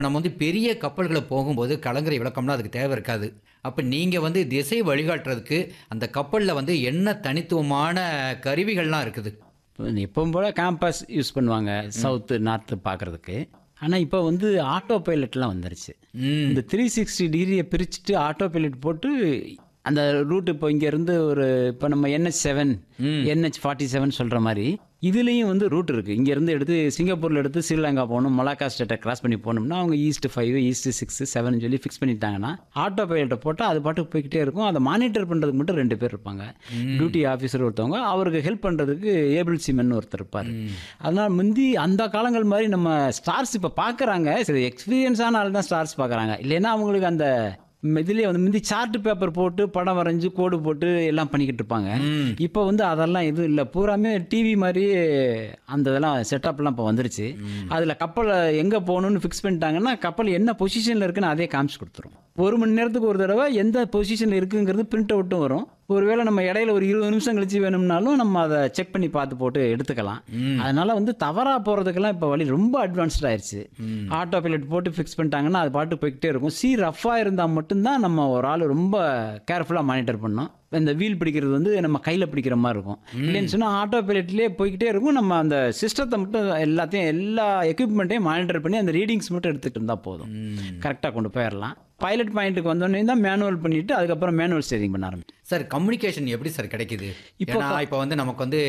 நம்ம வந்து பெரிய கப்பல்களை போகும்போது கலங்கரை விளக்கம்னா அதுக்கு தேவை இருக்காது அப்போ நீங்கள் வந்து திசை வழிகாட்டுறதுக்கு அந்த கப்பலில் வந்து என்ன தனித்துவமான கருவிகள்லாம் இருக்குது எப்பவும் போல் கேம்பஸ் யூஸ் பண்ணுவாங்க சவுத்து நார்த்து பார்க்குறதுக்கு ஆனால் இப்போ வந்து ஆட்டோ பைலட்லாம் வந்துருச்சு ம் இந்த த்ரீ சிக்ஸ்டி டிகிரியை பிரிச்சுட்டு ஆட்டோ பைலட் போட்டு அந்த ரூட் இப்போ இங்கேருந்து ஒரு இப்போ நம்ம NH seven NH forty seven சொல்கிற மாதிரி இதுலேயும் வந்து ரூட் இருக்குது இங்கேருந்து எடுத்து சிங்கப்பூரில் எடுத்து ஸ்ரீலங்கா போகணும் மலாக்கா ஸ்டேட்டை கிராஸ் பண்ணி போகணும்னா அவங்க east five east six seven சொல்லி ஃபிக்ஸ் பண்ணிட்டாங்கன்னா ஆட்டோ பைலட்டை போட்டால் அது பாட்டுக்கு போய்கிட்டே இருக்கும் அதை மானிட்டர் பண்ணுறதுக்கு மட்டும் ரெண்டு பேர் இருப்பாங்க டியூட்டி ஆஃபீஸர் ஒருத்தவங்க அவருக்கு ஹெல்ப் பண்ணுறதுக்கு ஏபிள் சிமென் ஒருத்தர் இருப்பார் அதனால் முந்தி அந்த காலங்கள் மாதிரி நம்ம ஸ்டார்ஸ் இப்போ பார்க்குறாங்க சரி எக்ஸ்பீரியன்ஸான ஆள் தான் ஸ்டார்ஸ் பார்க்குறாங்க இல்லைன்னா அவங்களுக்கு அந்த இதுலேயே வந்து முந்தி சார்ட் பேப்பர் போட்டு படம் வரைஞ்சு கோடு போட்டு எல்லாம் பண்ணிக்கிட்டு இருப்பாங்க இப்போ வந்து அதெல்லாம் எதுவும் இல்லை பூராமே டிவி மாதிரி அந்த இதெல்லாம் செட்டப்லாம் இப்போ வந்துருச்சு அதில் கப்பலை எங்கே போகணும்னு ஃபிக்ஸ் பண்ணிட்டாங்கன்னா கப்பல் என்ன பொசிஷனில் இருக்குன்னு அதே காமிச்சு கொடுத்துரும் ஒரு மணி நேரத்துக்கு ஒரு தடவை எந்த பொசிஷனில் இருக்குங்கிறது பிரிண்ட் அவுட்டும் வரும் ஒருவேளை நம்ம இடையில ஒரு இருபது நிமிஷம் கழிச்சு வேணும்னாலும் நம்ம அதை செக் பண்ணி பார்த்து போட்டு எடுத்துக்கலாம் அதனால வந்து தவறா போகிறதுக்கெல்லாம் இப்போ வழி ரொம்ப அட்வான்ஸ்ட் ஆயிருச்சு ஆட்டோ பைலட் போட்டு ஃபிக்ஸ் பண்ணிட்டாங்கன்னா அது பாட்டு போய்கிட்டே இருக்கும் சி ரஃப்பாக இருந்தால் மட்டும்தான் நம்ம ஒரு ஆள் ரொம்ப கேர்ஃபுல்லாக மானிட்டர் பண்ணோம் இந்த வீல் பிடிக்கிறது வந்து நம்ம கையில் பிடிக்கிற மாதிரி இருக்கும் இல்லைன்னு சொன்னால் ஆட்டோ பைலட்லேயே போய்கிட்டே இருக்கும் நம்ம அந்த சிஸ்டத்தை மட்டும் எல்லாத்தையும் எல்லா எக்யூப்மெண்ட்டையும் மானிட்டர் பண்ணி அந்த ரீடிங்ஸ் மட்டும் எடுத்துகிட்டு இருந்தால் போதும் கரெக்டாக கொண்டு போயிடலாம் பைலட் பாயிண்ட்டுக்கு வந்தோடனே தான் மேனுவல் பண்ணிவிட்டு அதுக்கப்புறம் மேனுவல் ஸ்டேரிங் பண்ண ஆரம்பிச்சு சார் கம்யூனிகேஷன் எப்படி சார் கிடைக்குது ஏன்னா இப்போ வந்து நமக்கு வந்து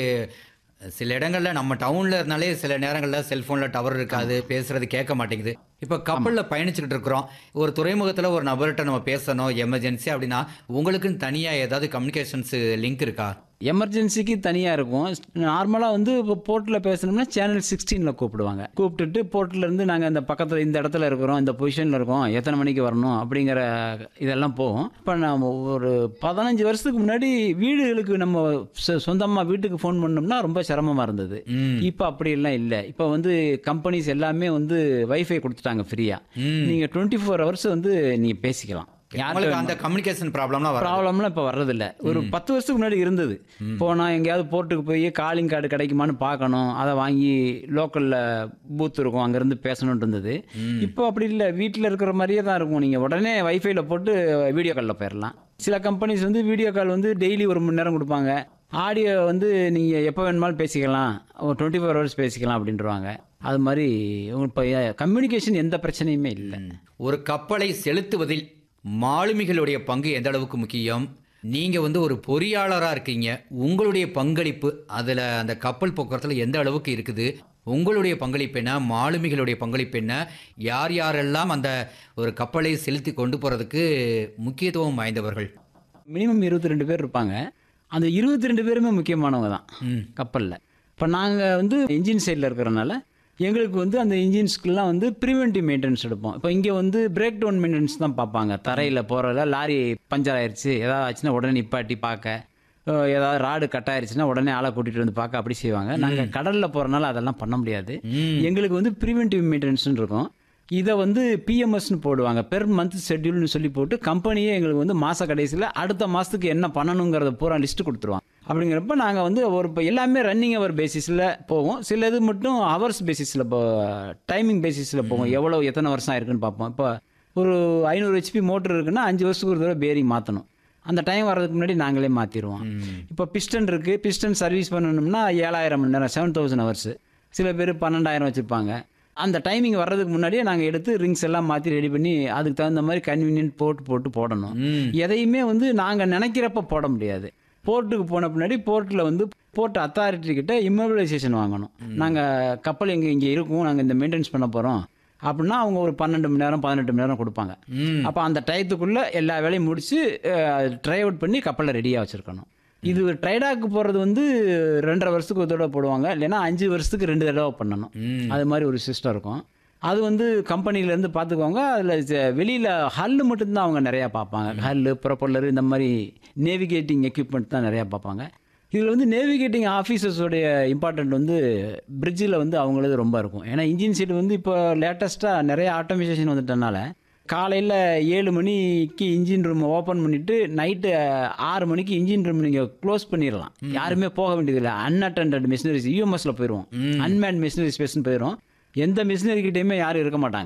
சில இடங்கள்ல நம்ம டவுன்ல இருந்தாலே சில நேரங்கள்ல செல்போன்ல டவர் இருக்காது பேசுறது கேட்க மாட்டேங்குது இப்போ கப்பல்ல பயணிச்சுக்கிட்டு இருக்கிறோம் ஒரு துறைமுகத்துல ஒரு நபர்கிட்ட நம்ம பேசணும் எமர்ஜென்சி அப்படின்னா உங்களுக்குன்னு தனியா ஏதாவது கம்யூனிகேஷன்ஸ் லிங்க் இருக்கா எமர்ஜென்சிக்கு தனியாக இருக்கும் நார்மலாக வந்து இப்போ போர்ட்டில் பேசணும்னா சேனல் சிக்ஸ்டீனில் கூப்பிடுவாங்க கூப்பிட்டுட்டு போர்ட்டில் இருந்து நாங்கள் இந்த பக்கத்தில் இந்த இடத்துல இருக்கிறோம் இந்த பொசிஷனில் இருக்கோம் எத்தனை மணிக்கு வரணும் அப்படிங்கிற இதெல்லாம் போகும் இப்போ நம்ம ஒரு பதினஞ்சு வருஷத்துக்கு முன்னாடி வீடுகளுக்கு நம்ம சொந்தமாக வீட்டுக்கு ஃபோன் பண்ணோம்னா ரொம்ப சிரமமாக இருந்தது இப்போ அப்படியெல்லாம் இல்லை இப்போ வந்து கம்பெனிஸ் எல்லாமே வந்து வைஃபை கொடுத்துட்டாங்க ஃப்ரீயாக நீங்கள் டுவெண்ட்டி ஃபோர் ஹவர்ஸ் வந்து நீங்கள் பேசிக்கலாம் உங்களுக்கு அந்த கம்யூனிகேஷன் ப்ராப்ளம்லாம் வர ப்ராப்ளம்லாம் இப்போ வர்றதில்ல ஒரு பத்து வருஷத்துக்கு முன்னாடி இருந்தது போனால் எங்கேயாவது போர்ட்டுக்கு போய் காலிங் கார்டு கிடைக்குமான்னு பார்க்கணும் அதை வாங்கி லோக்கலில் பூத் இருக்கும் அங்கேருந்து பேசணும்னு இருந்தது இப்போ அப்படி இல்லை வீட்டில் இருக்கிற மாதிரியே தான் இருக்கும் நீங்கள் உடனே வைஃபைல போட்டு வீடியோ காலில் போயிடலாம் சில கம்பெனிஸ் வந்து வீடியோ கால் வந்து டெய்லி ஒரு மணி நேரம் கொடுப்பாங்க ஆடியோ வந்து நீங்கள் எப்போ வேணுமாலும் பேசிக்கலாம் ஒரு டுவெண்ட்டி ஃபோர் ஹவர்ஸ் பேசிக்கலாம் அப்படின்றவாங்க அது மாதிரி இப்போ கம்யூனிகேஷன் எந்த பிரச்சனையுமே இல்லை ஒரு கப்பலை செலுத்துவதில் மாலுமிகளுடைய பங்கு எந்த அளவுக்கு முக்கியம் நீங்க வந்து ஒரு பொறியாளரா இருக்கீங்க உங்களுடைய பங்களிப்பு அதுல அந்த கப்பல் போக்குவரத்துல எந்த அளவுக்கு இருக்குது உங்களுடைய பங்களிப்பு என்ன மாலுமிகளுடைய பங்களிப்பு என்ன யார் யாரெல்லாம் அந்த ஒரு கப்பலை செலுத்தி கொண்டு போறதுக்கு முக்கியத்துவம் வாய்ந்தவர்கள் மினிமம் இருபத்தி ரெண்டு பேர் இருப்பாங்க அந்த இருபத்தி ரெண்டு பேருமே முக்கியமானவங்க தான் கப்பலில் இப்போ நாங்கள் வந்து இன்ஜின் சைடில் இருக்கிறனால எங்களுக்கு வந்து அந்த இன்ஜின்ஸ்க்குலாம் வந்து ப்ரிவென்டிவ் மெயின்டெனன்ஸ் எடுப்போம் இப்போ இங்கே வந்து பிரேக் டவுன் மெயின்டெனன்ஸ் தான் பார்ப்பாங்க தரையில் போகிறதுல லாரி பஞ்சர் ஆயிடுச்சு ஏதாவது ஆச்சுன்னா உடனே நிப்பாட்டி பார்க்க அஹ் ஏதாவது ராடு கட் ஆயிருச்சுன்னா உடனே ஆளை கூட்டிகிட்டு வந்து பார்க்க அப்படி செய்வாங்க நாங்கள் கடலில் போகிறனால அதெல்லாம் பண்ண முடியாது எங்களுக்கு வந்து ப்ரிவென்டிவ் மெயின்டெனன்ஸ்னு இருக்கும் இதை வந்து பிஎம்எஸ்னு போடுவாங்க பெர் மந்த் ஷெட்யூல்னு சொல்லி போட்டு கம்பெனியே எங்களுக்கு வந்து மாத கடைசியில் அடுத்த மாதத்துக்கு என்ன பண்ணணுங்கிறத பூரா லிஸ்ட்டு கொடுத்துருவாங்க அப்படிங்கிறப்ப நாங்கள் வந்து ஒரு இப்போ எல்லாமே ரன்னிங் அவர் பேசிஸில் போவோம் சில இது மட்டும் ஹவர்ஸ் பேசிஸில் இப்போ டைமிங் பேசிஸில் போவோம் எவ்வளோ எத்தனை வருஷம் ஆயிருக்குன்னு பார்ப்போம் இப்போ ஒரு ஐநூறு ஹெச்பி மோட்டர் இருக்குன்னா அஞ்சு வருஷத்துக்கு ஒரு தடவை பேரிங் மாற்றணும் அந்த டைம் வர்றதுக்கு முன்னாடி நாங்களே மாற்றிடுவோம் இப்போ பிஸ்டன் இருக்குது பிஸ்டன் சர்வீஸ் பண்ணணும்னா ஏழாயிரம் மணி நேரம் செவன் தௌசண்ட் ஹவர்ஸ் சில பேர் பன்னெண்டாயிரம் வச்சுருப்பாங்க அந்த டைமிங் வர்றதுக்கு முன்னாடியே நாங்கள் எடுத்து ரிங்ஸ் எல்லாம் மாற்றி ரெடி பண்ணி அதுக்கு தகுந்த மாதிரி கன்வீனியன்ட் போட்டு போட்டு போடணும் எதையுமே வந்து நாங்கள் நினைக்கிறப்ப போட முடியாது போர்ட்டுக்கு போன பின்னாடி போர்ட்டில் வந்து போர்ட் அத்தாரிட்டி கிட்ட இம்மோபிலைசேஷன் வாங்கணும் நாங்கள் கப்பல் எங்கே இங்கே இருக்கும் நாங்கள் இந்த மெயின்டெனன்ஸ் பண்ண போகிறோம் அப்படின்னா அவங்க ஒரு பன்னெண்டு மணி நேரம் பதினெட்டு மணி நேரம் கொடுப்பாங்க அப்போ அந்த டயத்துக்குள்ளே எல்லா வேலையும் முடிச்சு ட்ரை அவுட் பண்ணி கப்பலை ரெடியாக வச்சுருக்கணும் இது ட்ரைடாக்கு போகிறது வந்து ரெண்டரை வருஷத்துக்கு ஒரு தடவை போடுவாங்க இல்லைன்னா அஞ்சு வருஷத்துக்கு ரெண்டு தடவை பண்ணணும் அது மாதிரி ஒரு சிஸ்டம் இருக்கும் அது வந்து கம்பெனிலேருந்து பார்த்துக்குவாங்க அதில் வெளியில் ஹல்லு மட்டும்தான் அவங்க நிறையா பார்ப்பாங்க ஹல்லு ப்ரொப்பல்லர் இந்த மாதிரி நேவிகேட்டிங் எக்யூப்மெண்ட் தான் நிறையா பார்ப்பாங்க இதில் வந்து நேவிகேட்டிங் ஆஃபீஸர்ஸோடைய இம்பார்ட்டன்ட் வந்து பிரிட்ஜில் வந்து அவங்களது ரொம்ப இருக்கும் ஏன்னா இன்ஜின் சீட் வந்து இப்போ லேட்டஸ்ட்டாக நிறைய ஆட்டோமேஷன் வந்துட்டனால காலையில் ஏழு மணிக்கு இன்ஜின் ரூம் ஓப்பன் பண்ணிவிட்டு நைட்டு ஆறு மணிக்கு இன்ஜின் ரூம் நீங்கள் க்ளோஸ் பண்ணிடலாம் யாருமே போக வேண்டியதில்லை அன்அட்டண்டட் மிஷினரிஸ் யூஎம்எஸில் போயிடுவோம் அன்மேன் மிஷினரி ஸ்பேஸ்னு போயிடும் எந்த மிஷினரி கிட்டேயுமே யாரும் இருக்க மாட்டாங்க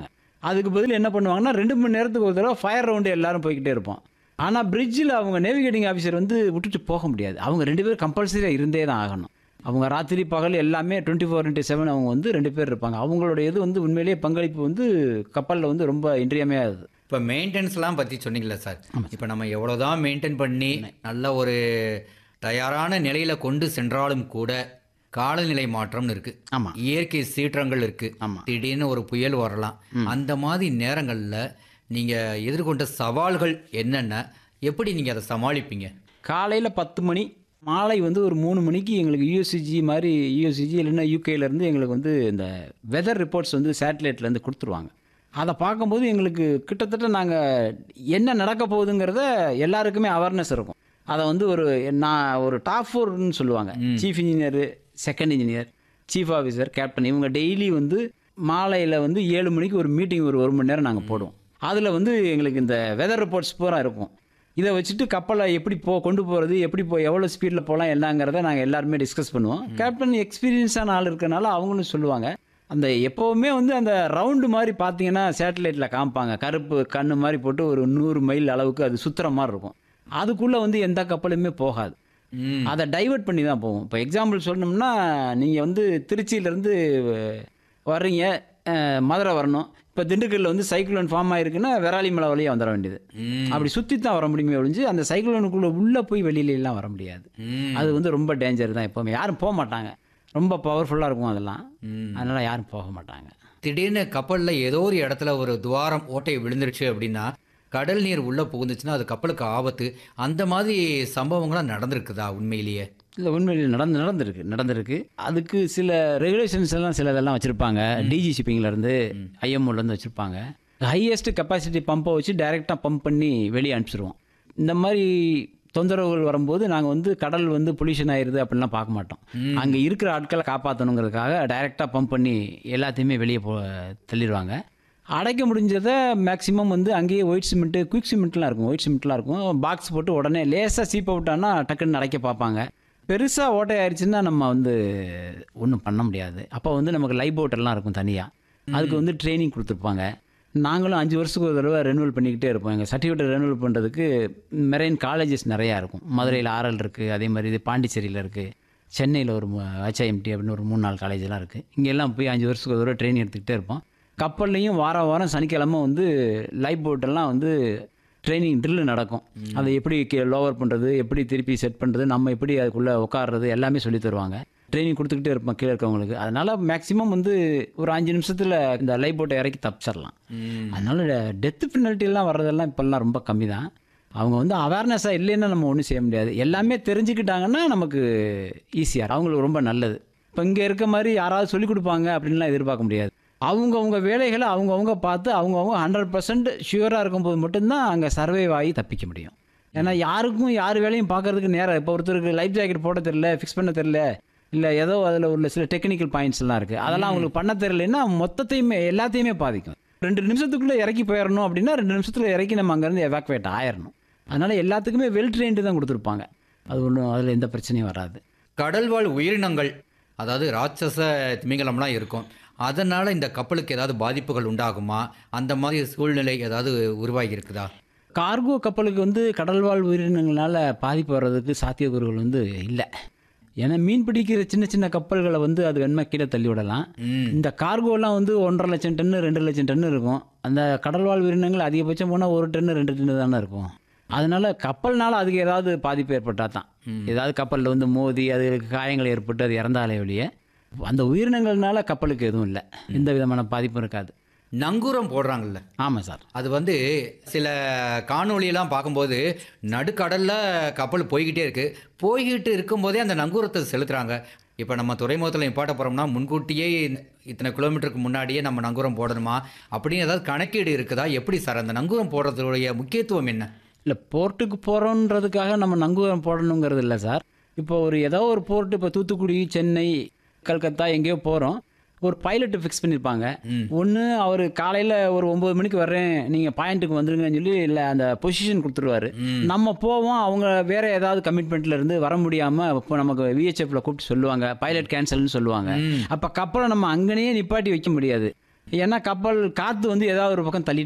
அதுக்கு பதில் என்ன பண்ணுவாங்கன்னா ரெண்டு மணி நேரத்துக்கு ஒரு தடவை ஃபயர் ரவுண்டு எல்லாரும் போய்கிட்டே இருப்போம் ஆனால் பிரிட்ஜில் அவங்க நேவிகேட்டிங் ஆஃபீஸர் வந்து விட்டுட்டு போக முடியாது அவங்க ரெண்டு பேரும் கம்பல்சரியாக இருந்தே தான் ஆகணும் அவங்க ராத்திரி பகல் எல்லாமே டுவெண்ட்டி ஃபோர் இன்ட்டு செவன் அவங்க வந்து ரெண்டு பேர் இருப்பாங்க அவங்களோட இது வந்து உண்மையிலேயே பங்களிப்பு வந்து கப்பலில் வந்து ரொம்ப இன்றியமையாதது இப்போ மெயின்டெனன்ஸ்லாம் பற்றி சொன்னீங்களே சார் இப்போ நம்ம எவ்வளோதான் மெயின்டைன் பண்ணி நல்ல ஒரு தயாரான நிலையில் கொண்டு சென்றாலும் கூட காலநிலை மாற்றம்னு இருக்கு ஆமா. இயற்கை சீற்றங்கள் இருக்கு ஆமா. திடீர்னு ஒரு புயல் வரலாம் அந்த மாதிரி நேரங்களில் நீங்கள் எதிர்கொண்ட சவால்கள் என்னென்ன எப்படி நீங்கள் அதை சமாளிப்பீங்க காலையில் பத்து மணி மாலை வந்து ஒரு மூணு மணிக்கு எங்களுக்கு யூஎஸ்சிஜி மாதிரி யூஎஸ்சிஜி இல்லைன்னா யூகேலேருந்து எங்களுக்கு வந்து இந்த வெதர் ரிப்போர்ட்ஸ் வந்து சேட்டலைட்லேருந்து கொடுத்துருவாங்க அதை பார்க்கும்போது எங்களுக்கு கிட்டத்தட்ட நாங்கள் என்ன நடக்க போகுதுங்கிறத எல்லாருக்குமே அவேர்னஸ் இருக்கும் அதை வந்து ஒரு நான் ஒரு டாப் ஃபோர்னு சொல்லுவாங்க chief engineer second engineer chief officer captain இவங்க டெய்லி வந்து மாலையில் வந்து ஏழு மணிக்கு ஒரு மீட்டிங் ஒரு ஒரு மணி நேரம் நாங்கள் போடுவோம் அதில் வந்து எங்களுக்கு இந்த வெதர் ரிப்போர்ட்ஸ் பூரா இருக்கும் இதை வச்சுட்டு கப்பலை எப்படி போ கொண்டு போகிறது எப்படி போ எவ்வளோ ஸ்பீடில் போகலாம் என்னங்கிறத நாங்கள் எல்லாருமே டிஸ்கஸ் பண்ணுவோம் கேப்டன் எக்ஸ்பீரியன்ஸான ஆள் இருக்கனால அவங்களும் சொல்லுவாங்க அந்த எப்போவுமே வந்து அந்த ரவுண்டு மாதிரி பார்த்தீங்கன்னா சேட்டலைட்டில் காமிப்பாங்க கருப்பு கண்ணு மாதிரி போட்டு ஒரு நூறு மைல் அளவுக்கு அது சுற்றுற மாதிரி இருக்கும் அதுக்குள்ளே வந்து எந்த கப்பலுமே போகாது ம் அதை டைவர்ட் பண்ணி தான் போகும் இப்போ எக்ஸாம்பிள் சொல்லணும்னா நீங்கள் வந்து திருச்சியிலேருந்து வர்றீங்க அஹ், மதுரை வரணும் இப்போ திண்டுக்கல்லில் வந்து சைக்ளோன் ஃபார்ம் ஆயிருக்குன்னா விராலிமலை வழியாக வந்துட வேண்டியது ம் அப்படி சுற்றி தான் வர முடியுமே ஒழிஞ்சு அந்த சைக்ளோனுக்குள்ளே உள்ளே போய் வெளியில எல்லாம் வர முடியாது ம் அது வந்து ரொம்ப டேஞ்சர் தான் எப்போவுமே யாரும் போக மாட்டாங்க ரொம்ப பவர்ஃபுல்லாக இருக்கும் அதெல்லாம் ம். அதனால் யாரும் போக மாட்டாங்க திடீர்னு கப்பலில் ஏதோ ஒரு இடத்துல ஒரு துவாரம் ஓட்டை விழுந்துருச்சு அப்படின்னா கடல் நீர் உள்ளே புகுந்துச்சுன்னா அது கப்பலுக்கு ஆபத்து அந்த மாதிரி சம்பவங்கள்லாம் நடந்திருக்குதா உண்மையிலேயே இல்லை உண்மையில் நடந்து நடந்திருக்கு நடந்திருக்கு அதுக்கு சில ரெகுலேஷன்ஸ் எல்லாம் சில இதெல்லாம் வச்சுருப்பாங்க டிஜி ஷிப்பிங்லேருந்து ஐஎம்ஓலேருந்து வச்சுருப்பாங்க ஹையஸ்ட் கெப்பாசிட்டி பம்பை வச்சு டைரெக்டாக பம்ப் பண்ணி வெளியே அனுப்பிச்சிருவோம் இந்த மாதிரி தொந்தரவுகள் வரும்போது நாங்கள் வந்து கடல் வந்து பொல்யூஷன் ஆயிருது அப்படிலாம் பார்க்க மாட்டோம் அங்கே இருக்கிற ஆட்களை காப்பாற்றணுங்கிறதுக்காக டைரெக்டாக பம்ப் பண்ணி எல்லாத்தையுமே வெளியே போ தள்ளிடுவாங்க அடைக்க முடிஞ்சதை மேக்ஸிமம் வந்து அங்கேயே ஒயிட் சிமெண்ட்டு குயிக் சிமெண்ட்லாம் இருக்கும் ஒயிட் சிமெண்ட்லாம் இருக்கும் பாக்ஸ் போட்டு உடனே லேசாக சீப்பை விட்டான்னா டக்குன்னு அடைக்க பார்ப்பாங்க பெருசாக ஓட்டை ஆயிடுச்சுன்னா நம்ம வந்து ஒன்றும் பண்ண முடியாது அப்போ வந்து நமக்கு லைஃப் போட்டெல்லாம் இருக்கும் தனியாக அதுக்கு வந்து ட்ரைனிங் கொடுத்துருப்பாங்க நாங்களும் அஞ்சு வருஷத்துக்கு ஒரு தடவை ரெனுவல் பண்ணிக்கிட்டே இருப்போம் எங்கள் சர்டிஃபிகேட் ரெனுவல் பண்ணுறதுக்கு மெரைன் காலேஜஸ் நிறையா இருக்கும் மதுரையில் ஆர்எல் இருக்குது அதே மாதிரி இது பாண்டிச்சேரியில் இருக்குது சென்னையில் ஒரு ஹெச்ஐஎம்டி அப்படின்னு ஒரு மூணு நாலு காலேஜெலாம் இருக்குது இங்கெல்லாம் போய் அஞ்சு வருஷத்துக்கு ஒரு தடவை ட்ரைனிங் எடுத்துக்கிட்டே இருப்போம் கப்பல்லையும் வாரம் வாரம் சனிக்கிழமை வந்து லைஃப் போட்டெல்லாம் வந்து ட்ரைனிங் ட்ரில்லு நடக்கும் அதை எப்படி லோவர் பண்ணுறது எப்படி திருப்பி செட் பண்ணுறது நம்ம எப்படி அதுக்குள்ளே உட்காடுறது எல்லாமே சொல்லி தருவாங்க ட்ரைனிங் கொடுத்துக்கிட்டே இருப்போம் கீழே இருக்கவங்களுக்கு அதனால் மேக்ஸிமம் வந்து ஒரு அஞ்சு நிமிஷத்தில் இந்த லைஃப் போட்டை இறக்கி தப்பிச்சிடலாம் ம் அதனால டெத்து பெனல்ட்டிலாம் வர்றதெல்லாம் இப்போல்லாம் ரொம்ப கம்மி தான் அவங்க வந்து அவேர்னஸாக இல்லைன்னா நம்ம ஒன்றும் செய்ய முடியாது எல்லாமே தெரிஞ்சுக்கிட்டாங்கன்னா நமக்கு ஈஸியாக அவங்களுக்கு ரொம்ப நல்லது இப்போ இங்கே இருக்க மாதிரி யாராவது சொல்லிக் கொடுப்பாங்க அப்படின்லாம் எதிர்பார்க்க முடியாது அவங்கவுங்க வேலைகளை அவங்கவுங்க பார்த்து அவங்கவுங்க ஹண்ட்ரட் பர்சன்ட் ஷியூராக இருக்கும்போது மட்டும்தான் அங்கே சர்வைவ் ஆகி தப்பிக்க முடியும் ஏன்னா யாருக்கும் யார் வேலையும் பார்க்கறதுக்கு நேரம் இப்போ ஒருத்தருக்கு லைஃப் ஜாக்கெட் போட தெரில ஃபிக்ஸ் பண்ண தெரில இல்லை ஏதோ அதில் உள்ள சில டெக்னிக்கல் பாயிண்ட்ஸ் எல்லாம் இருக்குது அதெல்லாம் அவங்களுக்கு பண்ண தெரியலன்னா மொத்தத்தையுமே எல்லாத்தையுமே பாதிக்கும் ரெண்டு நிமிஷத்துக்குள்ளே இறக்கி போயிடணும் அப்படின்னா ரெண்டு நிமிஷத்துல இறக்கி நம்ம அங்கேருந்து எவாக்குவேட் ஆயிடணும் அதனால எல்லாத்துக்குமே வெல் ட்ரெயின்டு தான் கொடுத்துருப்பாங்க அது ஒன்றும் அதில் எந்த பிரச்சனையும் வராது கடல்வாழ் உயிரினங்கள் அதாவது ராட்சச திமிங்கலம்லாம் இருக்கும் அதனால் இந்த கப்பலுக்கு ஏதாவது பாதிப்புகள் உண்டாகுமா அந்த மாதிரி சூழ்நிலை ஏதாவது உருவாகி இருக்குதா கார்கோ கப்பலுக்கு வந்து கடல்வாழ் உயிரினங்களால் பாதிப்பு வர்றதுக்கு சாத்தியக்கூறுகள் வந்து இல்லை ஏன்னா மீன் பிடிக்கிற சின்ன சின்ன கப்பல்களை வந்து அது வேணுமா கீழே தள்ளி விடலாம் ம் இந்த கார்கோலாம் வந்து ஒன்றரை லட்சம் டன்னு ரெண்டு லட்சம் டன்னு இருக்கும் அந்த கடல்வாழ் உயிரினங்கள் அதிகபட்சம் போனால் ஒரு டன்னு ரெண்டு டன்னு தானே இருக்கும் அதனால கப்பல்னால அதுக்கு ஏதாவது பாதிப்பு ஏற்பட்டால் தான் ஏதாவது கப்பலில் வந்து மோதி அதுக்கு காயங்கள் ஏற்பட்டு அது இறந்தாலே வெளியே அந்த உயிரினங்கள்னால கப்பலுக்கு எதுவும் இல்லை எந்த விதமான பாதிப்பும் இருக்காது நங்கூரம் போடுறாங்கல்ல ஆமாம் சார் அது வந்து சில காணொளியெல்லாம் பார்க்கும்போது நடுக்கடலில் கப்பல் போய்கிட்டே இருக்கு போய்கிட்டு இருக்கும்போதே அந்த நங்கூரத்தை செலுத்துறாங்க இப்போ நம்ம துறைமுகத்தில் நிப்பாட்ட போகிறோம்னா முன்கூட்டியே இத்தனை கிலோமீட்டருக்கு முன்னாடியே நம்ம நங்கூரம் போடணுமா அப்படின்னு ஏதாவது கணக்கீடு இருக்குதா எப்படி சார் அந்த நங்கூரம் போடுறதுடைய முக்கியத்துவம் என்ன இல்லை போர்ட்டுக்கு போகிறோன்றதுக்காக நம்ம நங்கூரம் போடணுங்கிறது இல்லை சார் இப்போ ஒரு ஏதோ ஒரு போர்ட் இப்போ தூத்துக்குடி சென்னை கல்கத்தா எங்கேயோ போகிறோம் ஒரு பைலட்டு ஃபிக்ஸ் பண்ணியிருப்பாங்க ஒன்று அவர் காலையில் ஒரு ஒம்பது மணிக்கு வர்றேன் நீங்கள் பாயிண்ட்டுக்கு வந்துருங்கன்னு சொல்லி இல்லை அந்த பொசிஷன் கொடுத்துருவாரு நம்ம போவோம் அவங்க வேற ஏதாவது கமிட்மெண்ட்ல இருந்து வர முடியாமல் இப்போ நமக்கு விஹெச்எஃப்ல கூப்பிட்டு சொல்லுவாங்க பைலட் கேன்சல்னு சொல்லுவாங்க அப்போ கப்பலை நம்ம அங்கேயே நிப்பாட்டி வைக்க முடியாது ஏன்னா கப்பல் காற்று வந்து ஏதாவது ஒரு பக்கம் தள்ளி